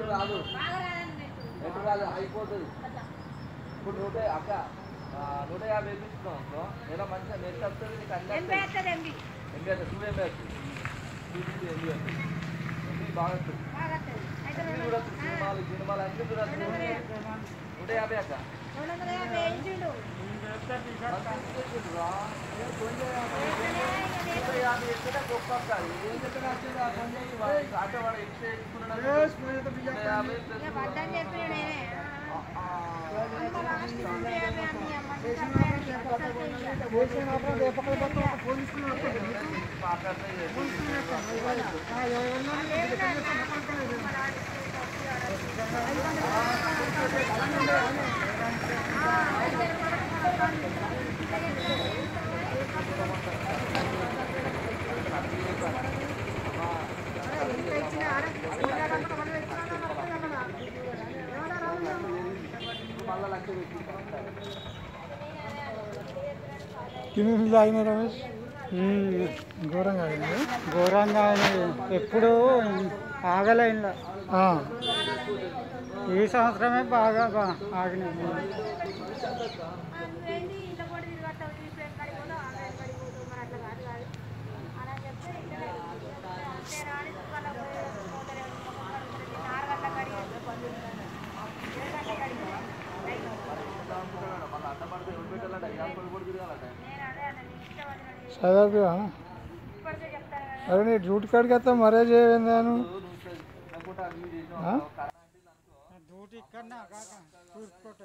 రాదు బాగా రాదండి నెట్ రాదు అయిపోతుంది ఇప్పుడు నూట అక్క ఆ, నూట యాభై వేపించుకున్నాం అనుకో నెల మంచిగా నెట్ వస్తుంది నీకు అన్ని ఎంబీ వస్తుంది ఎంబీ ఎంబీ వస్తుంది టూ ఎంబీ వస్తుంది టూ జీబీ ఎంబీ వస్తుంది ఎంబీ బాగా వస్తుంది బాగా వస్తుంది అయితే అన్ని రెండు చూడొచ్చు సినిమాలు సినిమాలు అన్ని చూడొచ్చు నూట యాభై అక్క రెండు వందల యాభై వేయించిండు మంచిగా చేసిండ్రురా. నూట యాభై ఎక్కడ గొప్ప అక్క ఏం చెప్పినా వచ్చింది ఆ పని చేయి. వాడు ఆటో వాడు ఎక్స్ట్రా వేసుకున్నాడు నూట యాభై ప్లస్ ఇక వద్దని చెప్పిన నేనే ఆ, ఆ. అమ్మ లాస్ట్ నూట యాభై అన్ని అమ్మ మళ్ళా లక్ష పెట్టి తిని తాగిన రమేష్ ఘోరంగా అయింది ఘోరంగా అయినది ఎప్పుడు ఆగలే ఇలా ఈ సంవత్సరమే బాగా బా- ఆగినాయి ఏంటి ఇంత కూడా తిరగట్టావు తీసి ఎక్కడికి పోతావు ఆన్లైన్ కడికి పోతావు మరి అట్లా కాదు కాదు అని చెప్తే ఇంటనే అంతే రాని వాళ్ళ పోతారు ఆరు గంటల కడిగి ఏడు గంటల కడిగి మళ్ళీ అడ్డపడితే ఎవరు పెట్టాలంట యాభై కూడా తిరగాలంట నేను అదే అన్న నీ ఇష్టం అది నన్ను చదువు ఇప్పటికే చెప్తాను కదా అరే నీ డ్యూటీ కాడికి వస్తా మరే చేయను నువ్వు అనుకుంటా అవి చేసినావు డ్యూటీ ఇక్కడ చూసుకోవటం